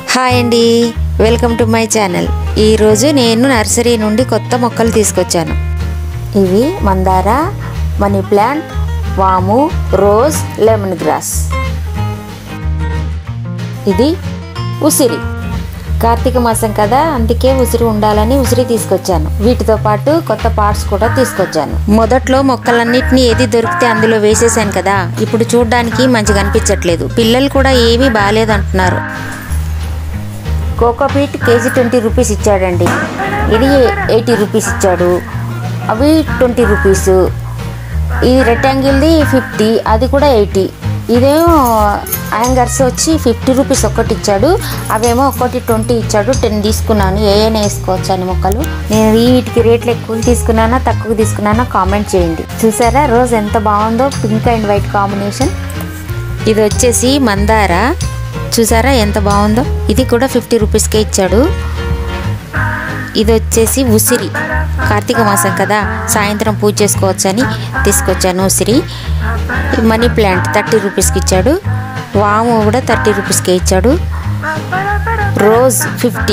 hi అండి welcome to my channel ఈరోజు నేను నర్సరీ నుండి కొత్త మొక్కలు తీసుకొచ్చాను ఇవి మందార మనీ ప్లాంట్ వాము రోజ్ లెమన్ గ్రాస్ ఇది ఉసిరి కార్తీక మాసం కదా అందుకే ఉసిరి ఉండాలని ఉసిరి తీసుకొచ్చాను వీటితో పాటు కొత్త పార్ట్స్ కూడా తీసుకొచ్చాను మొదట్లో మొక్కలన్నిటిని ఏది దొరికితే అందులో వేసేసాను కదా ఇప్పుడు చూడడానికి మంచిగా అనిపించట్లేదు పిల్లలు కూడా ఏమీ బాగాలేదంటున్నారు కోకోపీట్ కేజీ ట్వంటీ రూపీస్ ఇచ్చాడండి ఇది ఎయిటీ రూపీస్ ఇచ్చాడు అవి ట్వంటీ రూపీస్ ఈ రెక్టాంగిల్ది ఫిఫ్టీ అది కూడా ఎయిటీ ఇదేమో యాంగర్స్ వచ్చి ఫిఫ్టీ రూపీస్ ఒక్కటి ఇచ్చాడు అవేమో ఒక్కటి ట్వంటీ ఇచ్చాడు టెన్ తీసుకున్నాను ఏమైనా వేసుకోవచ్చు అని మొక్కలు నేను వీటికి రేట్లు ఎక్కువ తీసుకున్నానా తక్కువ తీసుకున్నానా కామెంట్ చేయండి చూసారా రోజ్ ఎంత బాగుందో పింక్ అండ్ వైట్ కాంబినేషన్ ఇది వచ్చేసి మందార చూసారా ఎంత బాగుందో ఇది కూడా ఫిఫ్టీ రూపీస్కే ఇచ్చాడు ఇది వచ్చేసి ఉసిరి కార్తీక మాసం కదా సాయంత్రం పూజ చేసుకోవచ్చని తీసుకొచ్చాను ఉసిరి ఈ మనీ ప్లాంట్ థర్టీ రూపీస్కి ఇచ్చాడు వాము కూడా థర్టీ రూపీస్కే ఇచ్చాడు రోజ్ ఫిఫ్టీ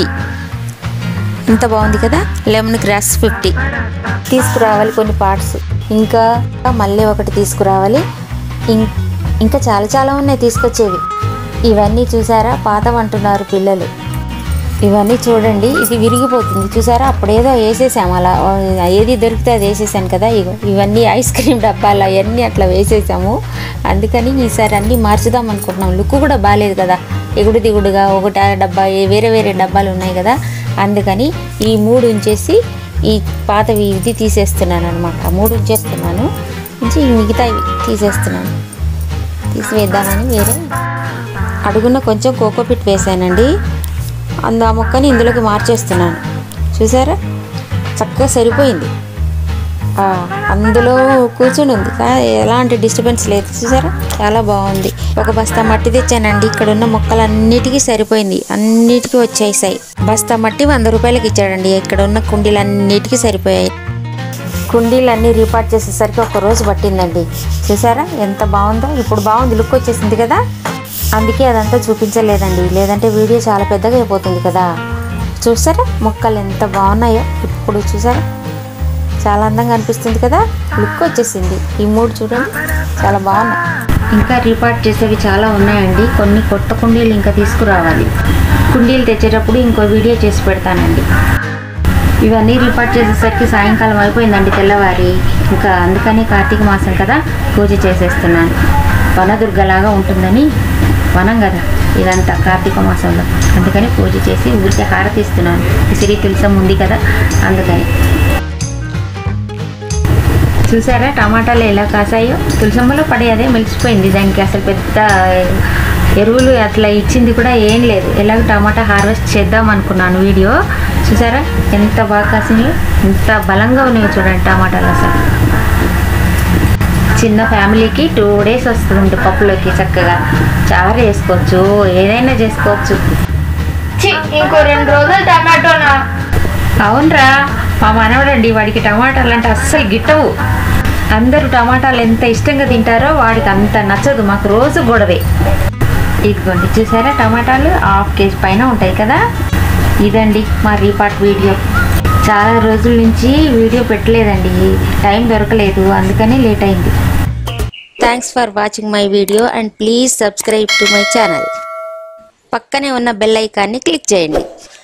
ఎంత బాగుంది కదా లెమన్ గ్రాస్ ఫిఫ్టీ తీసుకురావాలి కొన్ని పార్ట్స్ ఇంకా మళ్ళీ ఒకటి తీసుకురావాలి ఇం- ఇంకా చాలా చాలా ఉన్నాయి తీసుకొచ్చేవి ఇవన్నీ చూసారా పాతవంటున్నారు పిల్లలు ఇవన్నీ చూడండి ఇది విరిగిపోతుంది చూసారా అప్పుడేదో వేసేసాము అలా ఆ, ఏది దొరికితే అది వేసేసాను కదా ఇగో ఇవన్నీ ఐస్ క్రీమ్ డబ్బాలు అవన్నీ అట్లా వేసేసాము అందుకని ఈసారి అన్నీ మార్చుదాం అనుకుంటున్నాం లుక్ కూడా బాగాలేదు కదా ఎగుడు దిగుడుగా ఒకటి ఆ డబ్బా ఏ- వేరే వేరే డబ్బాలు ఉన్నాయి కదా అందుకని ఈ మూడు ఉంచేసి ఈ పాతవి ఇది తీసేస్తున్నాను అనమాట మూడు ఉంచేస్తున్నాను ఉంచి ఈ మిగతావి తీసేస్తున్నాను తీసివేద్దామని వేరే అడుగున కొంచెం కోకోపిట్ వేసానండి అందు ఆ మొక్కని ఇందులోకి మార్చేస్తున్నాను చూసారా చక్కగా సరిపోయింది ఆ, అందులో కూర్చుని ఉంది కా- ఎలాంటి డిస్టర్బెన్స్ లేదు చూసారా చాలా బాగుంది ఒక బస్తా మట్టి తెచ్చానండి ఇక్కడ ఉన్న మొక్కలన్నిటికీ సరిపోయింది అన్నిటికీ వచ్చేసాయి బస్తా మట్టి వంద రూపాయలకి ఇచ్చాడండి ఇక్కడ ఉన్న కుండీలన్నిటికీ సరిపోయాయి కుండీలన్నీ రీపార్ట్ చేసేసరికి ఒక రోజు పట్టిందండి చూసారా ఎంత బాగుందో ఇప్పుడు బాగుంది లుక్ వచ్చేసింది కదా అందుకే అదంతా చూపించలేదండి లేదంటే వీడియో చాలా పెద్దగా అయిపోతుంది కదా చూసారా మొక్కలు ఎంత బాగున్నాయో ఇప్పుడు చూసారా చాలా అందంగా అనిపిస్తుంది కదా లుక్ వచ్చేసింది ఈ మూడు చూడండి చాలా బాగున్నాయి ఇంకా రీపార్ట్ చేసేవి చాలా ఉన్నాయండి కొన్ని కొత్త కుండీలు ఇంకా తీసుకురావాలి కుండీలు తెచ్చేటప్పుడు ఇంకో వీడియో చేసి పెడతానండి ఇవన్నీ రిపార్ట్ చేసేసరికి సాయంకాలం అయిపోయిందండి తెల్లవారి ఇంకా అందుకని కార్తీక మాసం కదా పూజ చేసేస్తున్నాను వనదుర్గలాగా ఉంటుందని వనం కదా ఇదంతా కార్తీక మాసంలో అందుకని పూజ చేసి ఊరికే హారతిస్తున్నాను సిరి తులసం ఉంది కదా అందుకని చూసారా టమాటాలు ఎలా కాసాయో తులసమ్మలో పడే అదే మెలిసిపోయింది దానికి అసలు పెద్ద ఎరువులు అట్లా ఇచ్చింది కూడా ఏం లేదు ఎలాగ టమాటా హార్వెస్ట్ చేద్దాం అనుకున్నాను వీడియో చూసారా ఎంత బాగా కాసినాయో ఎంత బలంగా ఉన్నాయో చూడండి టమాటాలు అసలు చిన్న ఫ్యామిలీకి టూ డేస్ వస్తుంది పప్పులోకి చక్కగా చారు వేసుకోవచ్చు ఏదైనా చేసుకోవచ్చు ఛీ, ఇంకో రెండు రోజులు టమాటోనా అవునరా మా మనవడండి వాడికి టమాటాలు అంటే అస్సలు గిట్టవు అందరూ టమాటాలు ఎంత ఇష్టంగా తింటారో వాడికి అంత నచ్చదు మాకు రోజు గొడవే ఇదిగోండి చూసారా టమాటాలు హాఫ్ కేజీ పైన ఉంటాయి కదా ఇదండి మా రీపార్ట్ వీడియో చాలా రోజుల నుంచి వీడియో పెట్టలేదండి టైం దొరకలేదు అందుకని లేట్ అయింది thanks for watching my video and please subscribe to my channel పక్కనే ఉన్న బెల్ ఐకాన్ని క్లిక్ చేయండి